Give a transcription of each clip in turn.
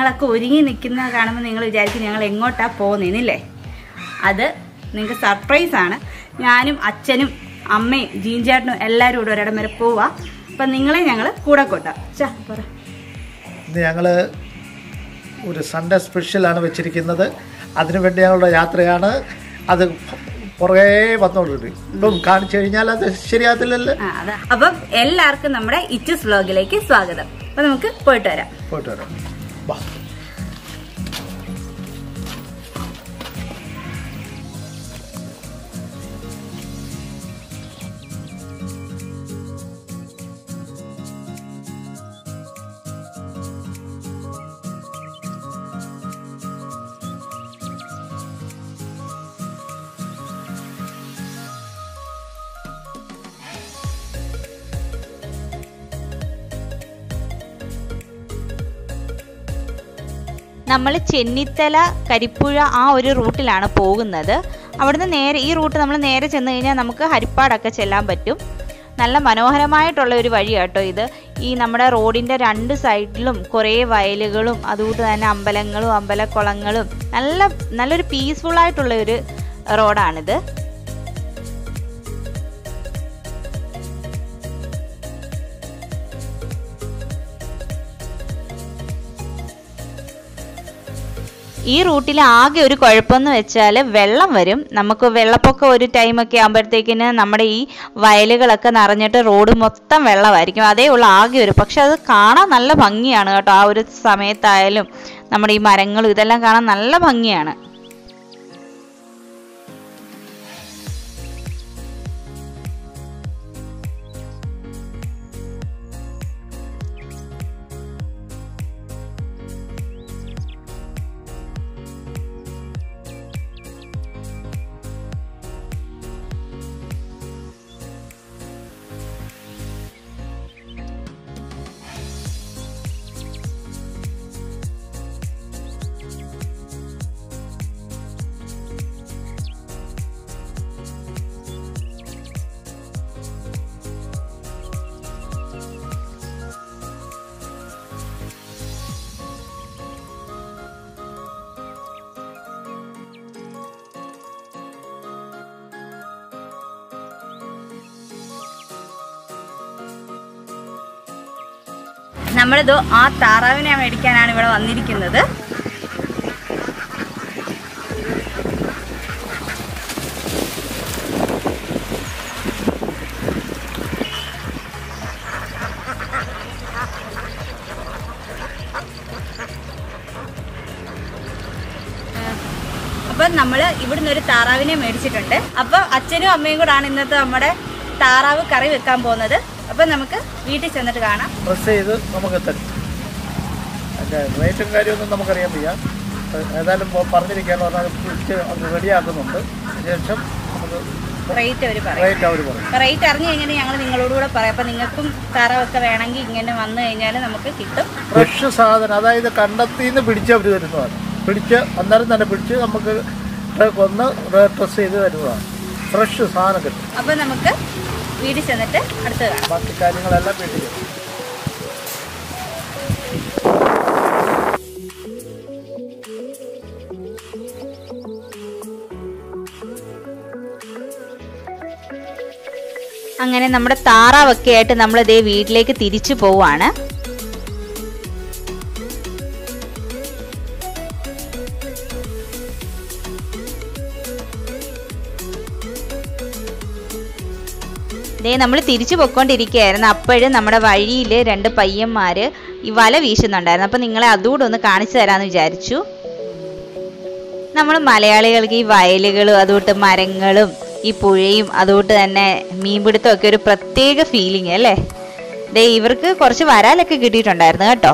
ഞങ്ങളൊക്കെ ഒരുങ്ങി നിൽക്കുന്ന കാണുമ്പോൾ നിങ്ങൾ വിചാരിക്കും ഞങ്ങൾ എങ്ങോട്ടാ പോകുന്നേന്നില്ലേ അത് നിങ്ങൾക്ക് സർപ്രൈസ് ആണ് ഞാനും അച്ഛനും അമ്മയും ജീൻചേട്ടനും എല്ലാവരും കൂടെ ഒരിടം വരെ പോവാ അപ്പം നിങ്ങളെ ഞങ്ങൾ കൂടെ കൊട്ടാം ചാ പറ ഇന്ന് ഞങ്ങൾ ഒരു സൺഡേ സ്പെഷ്യലാണ് വെച്ചിരിക്കുന്നത് അതിനു വേണ്ടി ഞങ്ങളുടെ യാത്രയാണ് അത് പുറകെ വന്നോണ്ട് ഇപ്പം കാണിച്ചു കഴിഞ്ഞാൽ അത് ശരിയാകത്തില്ലല്ലോ ആ അതാ അപ്പം എല്ലാവർക്കും നമ്മുടെ ഇച്ചസ് വ്ലോഗിലേക്ക് സ്വാഗതം അപ്പൊ നമുക്ക് പോയിട്ട് വരാം പോയിട്ട് വരാം വാ നമ്മൾ ചെന്നിത്തല കരിപ്പുഴ ആ ഒരു റൂട്ടിലാണ് പോകുന്നത് അവിടുന്ന് നേരെ ഈ റൂട്ട് നമ്മൾ നേരെ ചെന്ന് കഴിഞ്ഞാൽ നമുക്ക് ഹരിപ്പാടൊക്കെ ചെല്ലാൻ പറ്റും നല്ല മനോഹരമായിട്ടുള്ള ഒരു വഴിയാട്ടോ ഇത് ഈ നമ്മുടെ റോഡിൻ്റെ രണ്ട് സൈഡിലും കുറേ വയലുകളും അതുകൊണ്ട് തന്നെ അമ്പലങ്ങളും അമ്പലക്കുളങ്ങളും നല്ല നല്ലൊരു പീസ്ഫുൾ ആയിട്ടുള്ള ഒരു റോഡാണിത് ഈ റൂട്ടിൽ ആകെ ഒരു കുഴപ്പമെന്ന് വെച്ചാൽ വെള്ളം വരും നമുക്ക് വെള്ളപ്പൊക്കം ഒരു ടൈമൊക്കെ ആകുമ്പോഴത്തേക്കിന് നമ്മുടെ ഈ വയലുകളൊക്കെ നിറഞ്ഞിട്ട് റോഡ് മൊത്തം വെള്ളമായിരിക്കും അതേ ഉള്ള ആകെ ഒരു പക്ഷെ അത് കാണാൻ നല്ല ഭംഗിയാണ് കേട്ടോ ആ ഒരു സമയത്തായാലും നമ്മുടെ ഈ മരങ്ങളും ഇതെല്ലാം കാണാൻ നല്ല ഭംഗിയാണ് നമ്മളിത് ആ താറാവിനെ മേടിക്കാനാണ് ഇവിടെ വന്നിരിക്കുന്നത് അപ്പൊ നമ്മള് ഇവിടുന്ന് ഒരു താറാവിനെ മേടിച്ചിട്ടുണ്ട് അപ്പൊ അച്ഛനും അമ്മയും കൂടാണ് ഇന്നത്തെ നമ്മുടെ താറാവ് കറി വെക്കാൻ പോകുന്നത് അപ്പൊ നമുക്ക് വീട്ടിൽ ചെന്നിട്ട് കാണാം പ്രസ് ചെയ്ത് നമുക്ക് തരും അതിൻ്റെ റേറ്റും കാര്യമൊന്നും നമുക്കറിയാൻ വയ്യ ഏതായാലും പോ- പറഞ്ഞിരിക്കുകയാണ് പറഞ്ഞാൽ അത് പിടിച്ച് അത് റെഡിയാക്കുന്നുണ്ട് അതിനുശേഷം നമുക്ക് റേറ്റ് അവർ പറയും റേറ്റ് അവർ പറയും അപ്പൊ റേറ്റ് അറിഞ്ഞു കഴിഞ്ഞാൽ ഞങ്ങൾ നിങ്ങളോട് കൂടെ പറയാം അപ്പൊ നിങ്ങൾക്കും താറാവൊക്കെ വേണമെങ്കിൽ ഇങ്ങനെ വന്നു കഴിഞ്ഞാൽ നമുക്ക് കിട്ടും ഫ്രഷ് സാധനം അതായത് കണ്ടെത്തിയിൽ നിന്ന് പിടിച്ച് അവർ തരുന്നതാണ് പിടിച്ച് അന്നേരം തന്നെ പിടിച്ച് നമുക്ക് കൊന്ന് ഡ്രസ് ചെയ്ത് തരുന്നതാണ് ഫ്രഷ് സാധനം കിട്ടും അപ്പൊ നമുക്ക് വീട്ടിൽ ചെന്നിട്ട് അടുത്ത് കാണാം ബാക്കി കാര്യങ്ങളെല്ലാം വീട്ടിൽ ചെയ്യും അങ്ങനെ നമ്മുടെ താറാവൊക്കെ ആയിട്ട് നമ്മൾ ഇതേ വീട്ടിലേക്ക് തിരിച്ചു പോവാണ് ദേ നമ്മൾ തിരിച്ചു പൊയ്ക്കൊണ്ടിരിക്കുകയായിരുന്നു അപ്പോഴും നമ്മുടെ വഴിയിൽ രണ്ട് പയ്യന്മാർ ഈ വല വീശുന്നുണ്ടായിരുന്നു അപ്പോൾ നിങ്ങളെ അതുകൂടെ ഒന്ന് കാണിച്ചു തരാമെന്ന് വിചാരിച്ചു നമ്മൾ മലയാളികൾക്ക് ഈ വയലുകളും അതുകൊണ്ട് മരങ്ങളും ഈ പുഴയും അതുകൊണ്ട് തന്നെ മീൻപിടുത്തം ഒക്കെ ഒരു പ്രത്യേക ഫീലിംഗ് അല്ലേ ദേ ഇവർക്ക് കുറച്ച് വരാലൊക്കെ കിട്ടിയിട്ടുണ്ടായിരുന്നു കേട്ടോ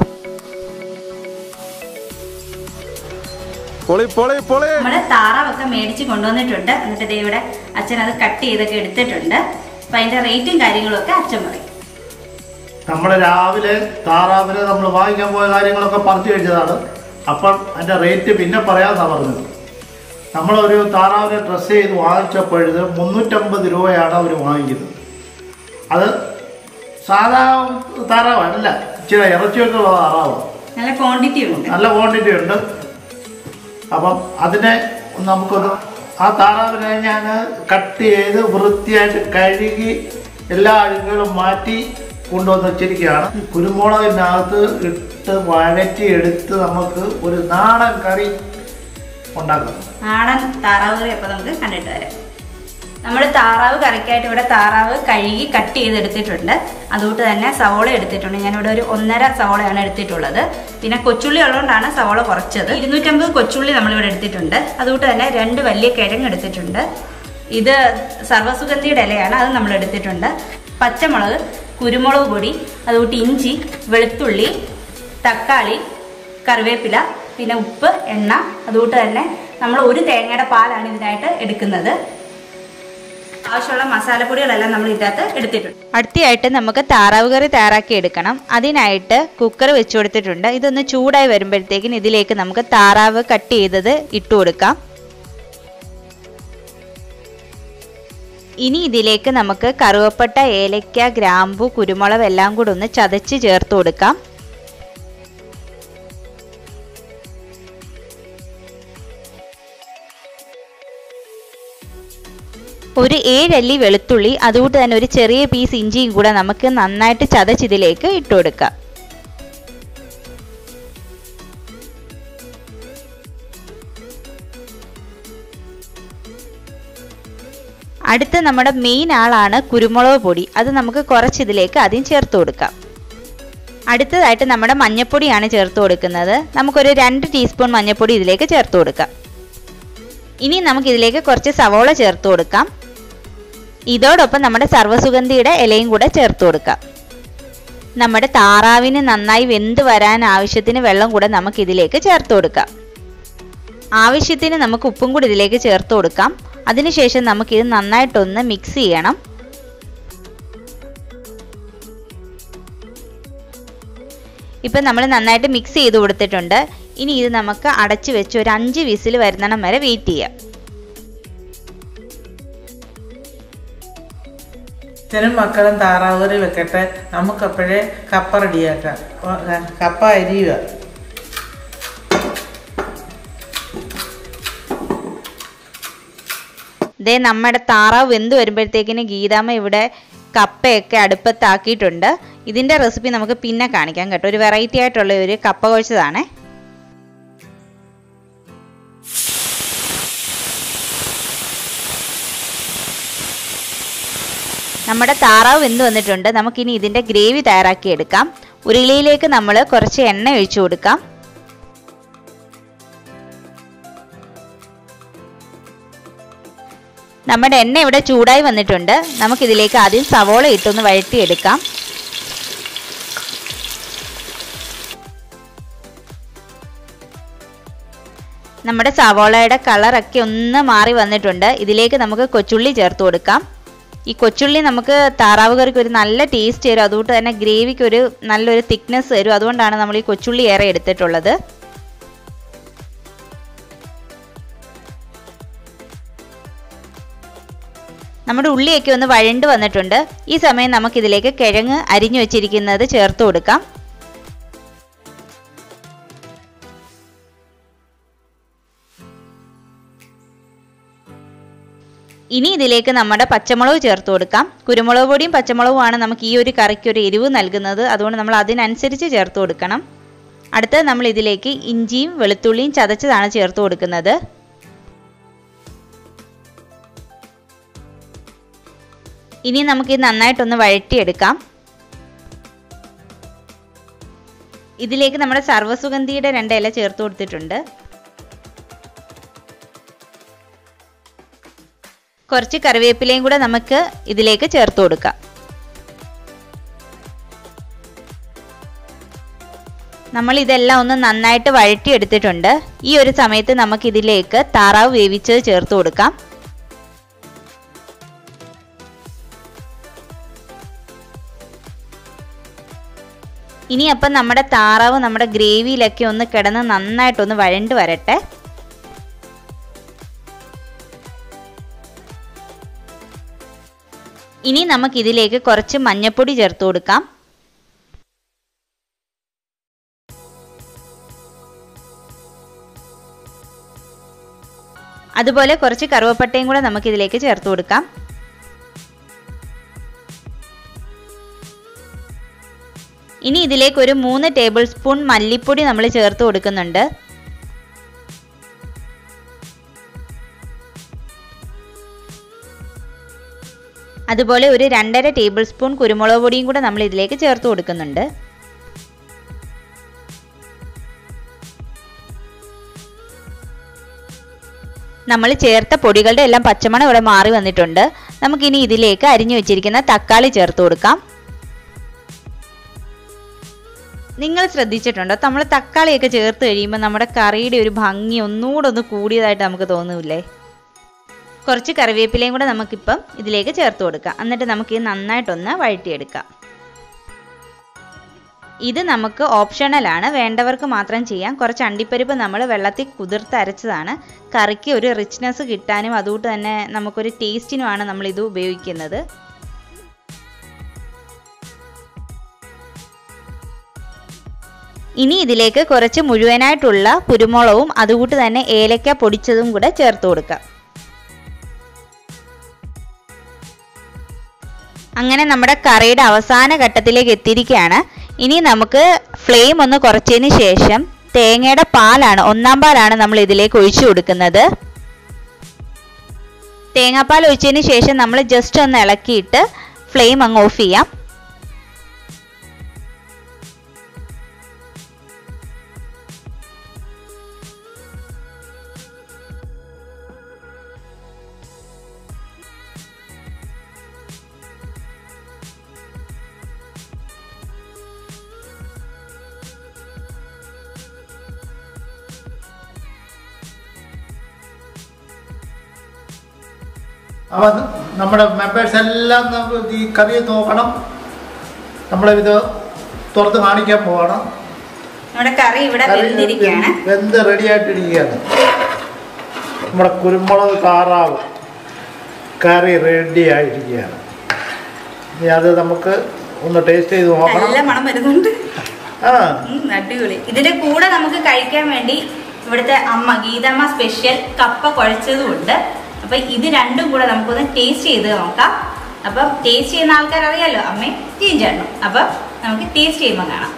പൊളി പൊളി പൊളി നമ്മള് താറാവൊക്കെ മേടിച്ച് കൊണ്ടുവന്നിട്ടുണ്ട് എന്നിട്ട് ദേ ഇവിടെ അച്ഛൻ അത് കട്ട് ചെയ്തൊക്കെ എടുത്തിട്ടുണ്ട് അപ്പൊ അതിന്റെ റേറ്റും കാര്യങ്ങളും ഒക്കെ അച്ഛൻ പറയും നമ്മൾ രാവിലെ താറാവിന് നമ്മൾ വാങ്ങിക്കാൻ പോയ കാര്യങ്ങളൊക്കെ പറഞ്ഞു കഴിഞ്ഞതാണ് അപ്പം അതിൻ്റെ റേറ്റ് പിന്നെ പറയാമെന്നാണ് പറഞ്ഞത് നമ്മളൊരു താറാവിനെ ഡ്രസ്സ് ചെയ്ത് വാങ്ങിച്ചപ്പോഴത് മുന്നൂറ്റമ്പത് രൂപയാണ് അവർ വാങ്ങിക്കുന്നത് അത് സാധാ താറാവല്ല ഇച്ചിരി ഇറച്ചിയൊക്കെയുള്ള താറാവ് നല്ല ക്വാണ്ടിറ്റി ഉണ്ട് നല്ല ക്വാണ്ടിറ്റി ഉണ്ട് അപ്പം അതിനെ നമുക്കൊന്ന് ആ താറാവിനെ ഞാൻ കട്ട് ചെയ്ത് വൃത്തിയായിട്ട് കഴുകി എല്ലാ അഴുക്കുകളും മാറ്റി കൊണ്ടുവന്ന് വെച്ചിരിക്കുകയാണ് കുരുമുളകിനകത്ത് ഇട്ട് വഴറ്റി എടുത്ത് നമുക്ക് ഒരു നാടൻ കറി ഉണ്ടാക്കാം നാടൻ താറാവ് കറി അപ്പോൾ നമുക്ക് കണ്ടിട്ട് വരാം നമ്മൾ താറാവ് കറിക്കായിട്ട് ഇവിടെ താറാവ് കഴുകി കട്ട് ചെയ്തെടുത്തിട്ടുണ്ട് അതുകൊണ്ട് തന്നെ സവോള എടുത്തിട്ടുണ്ട് ഞാനിവിടെ ഒരു ഒന്നര സവോളയാണ് എടുത്തിട്ടുള്ളത് പിന്നെ കൊച്ചുള്ളി ഉള്ളതുകൊണ്ടാണ് സവോള കുറച്ചത് ഇരുന്നൂറ്റമ്പത് കൊച്ചുള്ളി നമ്മളിവിടെ എടുത്തിട്ടുണ്ട് അതുകൊണ്ട് തന്നെ രണ്ട് വലിയ കിഴങ്ങ് എടുത്തിട്ടുണ്ട് ഇത് സർവ്വസുഗന്ധിയുടെ ഇലയാണ് അത് നമ്മൾ എടുത്തിട്ടുണ്ട് പച്ചമുളക് കുരുമുളക് പൊടി അതുകൂട്ട് ഇഞ്ചി വെളുത്തുള്ളി തക്കാളി കറിവേപ്പില പിന്നെ ഉപ്പ് എണ്ണ അതുകൂട്ട് തന്നെ നമ്മൾ ഒരു തേങ്ങയുടെ പാലാണ് ഇതിനായിട്ട് എടുക്കുന്നത് ആവശ്യമുള്ള മസാലപ്പൊടികളെല്ലാം നമ്മൾ ഇതിനകത്ത് എടുത്തിട്ടുണ്ട് അടുത്തയായിട്ട് നമുക്ക് താറാവ് കറി തയ്യാറാക്കി എടുക്കണം അതിനായിട്ട് കുക്കർ വെച്ച് കൊടുത്തിട്ടുണ്ട് ഇതൊന്ന് ചൂടായി വരുമ്പോഴത്തേക്കിന് ഇതിലേക്ക് നമുക്ക് താറാവ് കട്ട് ചെയ്തത് ഇട്ട് കൊടുക്കാം ഇനി ഇതിലേക്ക് നമുക്ക് കറുവപ്പട്ട ഏലക്ക ഗ്രാമ്പു കുരുമുളക് എല്ലാം കൂടെ ഒന്ന് ചതച്ച് ചേർത്ത് കൊടുക്കാം ഒരു ഏഴല്ലി വെളുത്തുള്ളി അതുകൊണ്ട് തന്നെ ഒരു ചെറിയ പീസ് ഇഞ്ചിയും കൂടെ നമുക്ക് നന്നായിട്ട് ചതച്ചിതിലേക്ക് ഇട്ട് കൊടുക്കാം അടുത്ത നമ്മുടെ മെയിൻ ആളാണ് കുരുമുളക് പൊടി അത് നമുക്ക് കുറച്ച് ഇതിലേക്ക് ആദ്യം ചേർത്ത് കൊടുക്കാം അടുത്തതായിട്ട് നമ്മുടെ മഞ്ഞപ്പൊടിയാണ് ചേർത്ത് കൊടുക്കുന്നത് നമുക്കൊരു രണ്ട് ടീസ്പൂൺ മഞ്ഞപ്പൊടി ഇതിലേക്ക് ചേർത്ത് കൊടുക്കാം ഇനി നമുക്ക് ഇതിലേക്ക് കുറച്ച് സവോള ചേർത്ത് കൊടുക്കാം ഇതോടൊപ്പം നമ്മുടെ സർവ്വസുഗന്ധിയുടെ ഇലയും കൂടെ ചേർത്ത് കൊടുക്കാം നമ്മുടെ താറാവിന് നന്നായി വെന്ത് വരാൻ ആവശ്യത്തിന് വെള്ളം കൂടെ നമുക്ക് ഇതിലേക്ക് ചേർത്ത് കൊടുക്കാം ആവശ്യത്തിന് നമുക്ക് ഉപ്പും കൂടി ഇതിലേക്ക് ചേർത്ത് കൊടുക്കാം അതിനുശേഷം നമുക്കിത് നന്നായിട്ടൊന്ന് മിക്സ് ചെയ്യണം ഇപ്പം നമ്മൾ നന്നായിട്ട് മിക്സ് ചെയ്ത് കൊടുത്തിട്ടുണ്ട് ഇനി ഇത് നമുക്ക് അടച്ചു വെച്ച് ഒരു അഞ്ച് വിസിൽ വരുന്നിടം വരെ വെയിറ്റ് ചെയ്യാം അച്ഛനും മക്കളും താറാവ് കറി വെക്കട്ടെ നമുക്കപ്പോഴേ കപ്പ റെഡിയാക്കാം ഓ, ആ, കപ്പ അരിയുക ദേ നമ്മുടെ താറാവ് വെന്ത് വരുമ്പോഴത്തേക്കിന് ഗീതാമ്മ ഇവിടെ കപ്പയൊക്കെ അടുപ്പത്താക്കിയിട്ടുണ്ട് ഇതിൻ്റെ റെസിപ്പി നമുക്ക് പിന്നെ കാണിക്കാം കേട്ടോ ഒരു വെറൈറ്റി ആയിട്ടുള്ള ഒരു കപ്പ കുഴച്ചതാണേ നമ്മുടെ താറാവ് വെന്ത് വന്നിട്ടുണ്ട് നമുക്കിനി ഇതിൻ്റെ ഗ്രേവി തയ്യാറാക്കി എടുക്കാം ഉരുളിയിലേക്ക് നമ്മൾ കുറച്ച് എണ്ണ ഒഴിച്ചു കൊടുക്കാം നമ്മുടെ എണ്ണ ഇവിടെ ചൂടായി വന്നിട്ടുണ്ട് നമുക്കിതിലേക്ക് ആദ്യം സവോള ഇട്ടൊന്ന് വഴറ്റിയെടുക്കാം നമ്മുടെ സവോളയുടെ കളറൊക്കെ ഒന്ന് മാറി വന്നിട്ടുണ്ട് ഇതിലേക്ക് നമുക്ക് കൊച്ചുള്ളി ചേർത്ത് കൊടുക്കാം ഈ കൊച്ചുള്ളി നമുക്ക് താറാവ് കറിക്ക് ഒരു നല്ല ടേസ്റ്റ് തരും അതുകൊണ്ട് തന്നെ ഗ്രേവിക്ക് ഒരു നല്ലൊരു തിക്നെസ് തരും അതുകൊണ്ടാണ് നമ്മൾ ഈ കൊച്ചുള്ളി ഏറെ എടുത്തിട്ടുള്ളത് നമ്മുടെ ഉള്ളിയൊക്കെ ഒന്ന് വഴണ്ട് വന്നിട്ടുണ്ട് ഈ സമയം നമുക്കിതിലേക്ക് കിഴങ്ങ് അരിഞ്ഞു വെച്ചിരിക്കുന്നത് ചേർത്ത് കൊടുക്കാം ഇനി ഇതിലേക്ക് നമ്മുടെ പച്ചമുളക് ചേർത്ത് കൊടുക്കാം കുരുമുളക് പൊടിയും പച്ചമുളകുമാണ് നമുക്ക് ഈ ഒരു കറിക്ക് ഒരു എരിവ് നൽകുന്നത് അതുകൊണ്ട് നമ്മൾ അതിനനുസരിച്ച് ചേർത്ത് കൊടുക്കണം അടുത്തത് നമ്മൾ ഇതിലേക്ക് ഇഞ്ചിയും വെളുത്തുള്ളിയും ചതച്ചതാണ് ചേർത്ത് കൊടുക്കുന്നത് ഇനി നമുക്ക് ഇത് നന്നായിട്ടൊന്ന് വഴറ്റിയെടുക്കാം ഇതിലേക്ക് നമ്മുടെ സർവ്വസുഗന്ധിയുടെ രണ്ട് ഇല ചേർത്ത് കൊടുത്തിട്ടുണ്ട് കുറച്ച് കറിവേപ്പിലയും കൂടെ നമുക്ക് ഇതിലേക്ക് ചേർത്ത് കൊടുക്കാം നമ്മൾ ഇതെല്ലാം ഒന്ന് നന്നായിട്ട് വഴറ്റിയെടുത്തിട്ടുണ്ട് ഈ ഒരു സമയത്ത് നമുക്ക് ഇതിലേക്ക് താറാവ് വേവിച്ചത് ചേർത്ത് കൊടുക്കാം ഇനി അപ്പം നമ്മുടെ താറാവ് നമ്മുടെ ഗ്രേവിയിലൊക്കെ ഒന്ന് കിടന്ന് നന്നായിട്ടൊന്ന് വഴണ്ട് വരട്ടെ ഇനി നമുക്ക് ഇതിലേക്ക് കുറച്ച് മഞ്ഞപ്പൊടി ചേർത്ത് കൊടുക്കാം അതുപോലെ കുറച്ച് കറുവപ്പട്ടയും കൂടെ നമുക്ക് ഇതിലേക്ക് ചേർത്ത് കൊടുക്കാം ഇനി ഇതിലേക്ക് ഒരു മൂന്ന് ടേബിൾ സ്പൂൺ മല്ലിപ്പൊടി നമ്മൾ ചേർത്ത് കൊടുക്കുന്നുണ്ട് അതുപോലെ ഒരു രണ്ടര ടേബിൾ സ്പൂൺ കുരുമുളക് പൊടിയും കൂടെ നമ്മൾ ഇതിലേക്ക് ചേർത്ത് കൊടുക്കുന്നുണ്ട് നമ്മൾ ചേർത്ത പൊടികളുടെ എല്ലാം പച്ചമണം ഇവിടെ മാറി വന്നിട്ടുണ്ട് നമുക്കിനി ഇതിലേക്ക് അരിഞ്ഞു വെച്ചിരിക്കുന്ന തക്കാളി ചേർത്ത് കൊടുക്കാം നിങ്ങൾ ശ്രദ്ധിച്ചിട്ടുണ്ടോ നമ്മൾ തക്കാളിയൊക്കെ ചേർത്ത് കഴിയുമ്പോൾ നമ്മുടെ കറിയുടെ ഒരു ഭംഗി ഒന്നുകൂടെ ഒന്ന് കൂടിയതായിട്ട് നമുക്ക് തോന്നൂലേ കുറച്ച് കറിവേപ്പിലയും കൂടെ നമുക്കിപ്പം ഇതിലേക്ക് ചേർത്ത് കൊടുക്കാം എന്നിട്ട് നമുക്ക് ഇത് നന്നായിട്ടൊന്ന് വഴറ്റിയെടുക്കാം ഇത് നമുക്ക് ഓപ്ഷണലാണ് വേണ്ടവർക്ക് മാത്രം ചെയ്യാം കുറച്ച് അണ്ടിപ്പരിപ്പ് നമ്മൾ വെള്ളത്തിൽ കുതിർത്ത് അരച്ചതാണ് കറിക്ക് ഒരു റിച്ച്നെസ് കിട്ടാനും അതുകൊണ്ട് തന്നെ നമുക്കൊരു ടേസ്റ്റിനുമാണ് നമ്മൾ ഇത് ഉപയോഗിക്കുന്നത് ഇനി ഇതിലേക്ക് കുറച്ച് മുഴുവനായിട്ടുള്ള കുരുമുളകും അതുകൂട്ട് തന്നെ ഏലക്ക പൊടിച്ചതും കൂടെ ചേർത്ത് കൊടുക്കാം അങ്ങനെ നമ്മുടെ കറിയുടെ അവസാന ഘട്ടത്തിലേക്ക് എത്തിയിരിക്കുകയാണ് ഇനി നമുക്ക് ഫ്ലെയിം ഒന്ന് കുറച്ചതിന് ശേഷം തേങ്ങയുടെ പാലാണ് ഒന്നാം പാലാണ് നമ്മൾ ഇതിലേക്ക് ഒഴിച്ചു കൊടുക്കുന്നത് തേങ്ങാപ്പാൽ ഒഴിച്ചതിന് ശേഷം നമ്മൾ ജസ്റ്റ് ഒന്ന് ഇളക്കിയിട്ട് ഫ്ലെയിം അങ്ങ് ഓഫ് ചെയ്യാം അപ്പൊ അത് നമ്മുടെ മെമ്പേഴ്സ് എല്ലാം നമുക്ക് ഈ കറി നോക്കണം നമ്മളിത് തുറത്ത് കാണിക്കാൻ പോവാണ് നമ്മുടെ കറി ഇവിടെ കറി വെന്തിരിക്കുകയാണ് വെന്ത് റെഡി ആയിട്ടിരിക്കുകയാണ് നമ്മുടെ കുരുമുളക് താറാവ് കറി റെഡി ആയിരിക്കുകയാണ് ഇനി അത് നമുക്ക് ഒന്ന് ടേസ്റ്റ് ചെയ്ത് നോക്കണം നല്ല മണം വരുന്നുണ്ട് ആ ഉം, അടിപൊളി ഇതിന്റെ കൂടെ നമുക്ക് കഴിക്കാൻ വേണ്ടി ഇവിടുത്തെ അമ്മ ഗീതമ്മ സ്പെഷ്യൽ കപ്പ കുഴച്ചതും ഉണ്ട് അപ്പൊ ഇത് രണ്ടും കൂടെ നമുക്കൊന്ന് ടേസ്റ്റ് ചെയ്ത് നോക്കാം അപ്പം ടേസ്റ്റ് ചെയ്യുന്ന ആൾക്കാർ അറിയാലോ അമ്മയും ചേട്ടനും അപ്പം നമുക്ക് ടേസ്റ്റ് ചെയ്യുമ്പോൾ കാണാം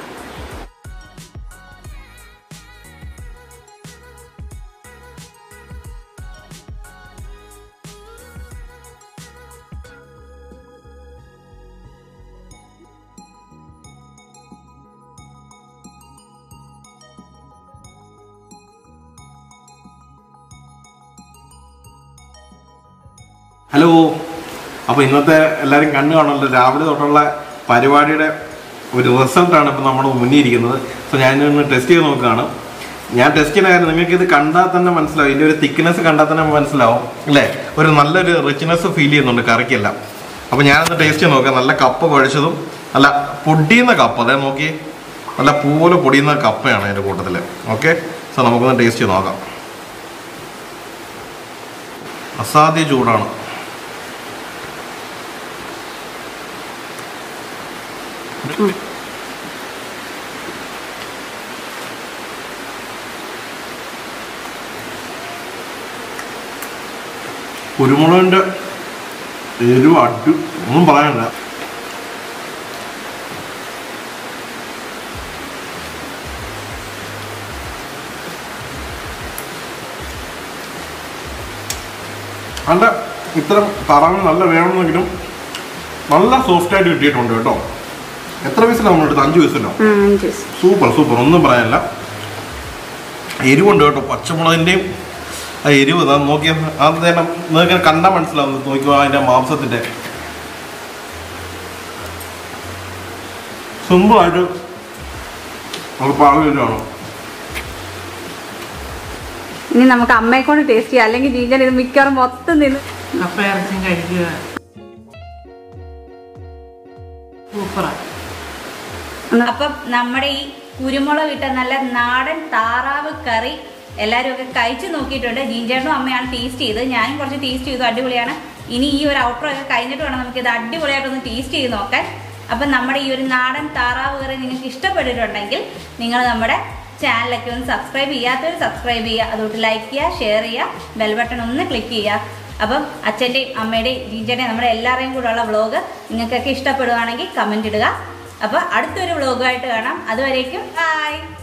ഹലോ അപ്പോൾ ഇന്നത്തെ എല്ലാവരും കണ്ണു കാണുമല്ലോ രാവിലെ തൊട്ടുള്ള പരിപാടിയുടെ ഒരു റിസൾട്ടാണ് ഇപ്പോൾ നമ്മുടെ മുന്നിൽ ഇരിക്കുന്നത് സോ ഞാൻ ഇന്ന് ടെസ്റ്റ് ചെയ്ത് നോക്കുകയാണ് ഞാൻ ടെസ്റ്റ് ചെയ്യുന്ന കാര്യം നിങ്ങൾക്ക് ഇത് കണ്ടാൽ തന്നെ മനസ്സിലാവും ഇതിൻ്റെ ഒരു തിക്നെസ് കണ്ടാൽ തന്നെ മനസ്സിലാവും അല്ലേ ഒരു നല്ലൊരു റിച്ച്നെസ് ഫീൽ ചെയ്യുന്നുണ്ട് കറിക്കെല്ലാം അപ്പോൾ ഞാനൊന്ന് ടേസ്റ്റ് ചെയ്ത് നോക്കാം നല്ല കപ്പ കുഴച്ചതും നല്ല പൊടിയുന്ന കപ്പ അതേ നോക്കി നല്ല പൂപോലെ പൊടിയുന്ന കപ്പയാണ് അതിൻ്റെ കൂട്ടത്തിൽ ഓക്കെ സോ നമുക്കൊന്ന് ടേസ്റ്റ് ചെയ്ത് നോക്കാം അസാധ്യ ചൂടാണ് കുരുമുളകിന്റെ എരിവ് അഡു ഒന്നും പറയാനില്ല അല്ല ഇത്തരം തറവ് നല്ല വേണമെന്നെങ്കിലും നല്ല സോഫ്റ്റ് ആയിട്ട് കിട്ടിയിട്ടുണ്ട് കേട്ടോ എത്ര പീസിലാണ് നമ്മൾ എടുത്തത് അഞ്ച് പീസല്ലോ സൂപ്പർ സൂപ്പർ ഒന്നും പറയാനില്ല എരിവുണ്ട് കേട്ടോ പച്ചമുളകിൻ്റെയും ആ എരിവ് ഇതാ നോക്കിയ അത് തന്നെ നിങ്ങൾക്ക് കണ്ടാൽ മനസ്സിലാവും നോക്കിയോ അതിൻ്റെ മാംസത്തിൻ്റെ സിമ്പിളായിട്ട് നമുക്ക് പാകമാണ് ഇനി നമുക്ക് അമ്മയെ കൊണ്ട് ടേസ്റ്റ് ചെയ്യാം അല്ലെങ്കിൽ ജീജൻ ഇത് മിക്കവാറും മൊത്തം നിന്ന് കപ്പ ഇറച്ചിയും കഴിക്കുക സൂപ്പറാ അപ്പം നമ്മുടെ ഈ കുരുമുളക് ഇട്ട നല്ല നാടൻ താറാവ് കറി എല്ലാവരും ഒക്കെ കഴിച്ചു നോക്കിയിട്ടുണ്ട് ജീഞ്ചേട്ടനും അമ്മയാണ് ടേസ്റ്റ് ചെയ്ത് ഞാനും കുറച്ച് ടേസ്റ്റ് ചെയ്തു അടിപൊളിയാണ് ഇനി ഈ ഒരു ഔട്ടർ ഒക്കെ കഴിഞ്ഞിട്ട് വേണം നമുക്ക് ഇത് അടിപൊളിയായിട്ടൊന്ന് ടേസ്റ്റ് ചെയ്ത് നോക്കാൻ അപ്പം നമ്മുടെ ഈ ഒരു നാടൻ താറാവ് കറി നിങ്ങൾക്ക് ഇഷ്ടപ്പെട്ടിട്ടുണ്ടെങ്കിൽ നിങ്ങൾ നമ്മുടെ ചാനലൊക്കെ ഒന്ന് സബ്സ്ക്രൈബ് ചെയ്യാത്തവർ സബ്സ്ക്രൈബ് ചെയ്യുക അതുകൊണ്ട് ലൈക്ക് ചെയ്യുക ഷെയർ ചെയ്യുക ബെൽ ബട്ടൺ ഒന്ന് ക്ലിക്ക് ചെയ്യുക അപ്പം അച്ഛൻ്റെയും അമ്മയുടെയും ജീജയുടെയും നമ്മുടെ എല്ലാവരുടെയും കൂടെ ഉള്ള വ്ളോഗ് നിങ്ങൾക്കൊക്കെ ഇഷ്ടപ്പെടുവാണെങ്കിൽ കമൻ്റ് ഇടുക അപ്പോൾ അടുത്തൊരു വ്ളോഗുമായിട്ട് കാണാം അതുവരേക്കും ബൈ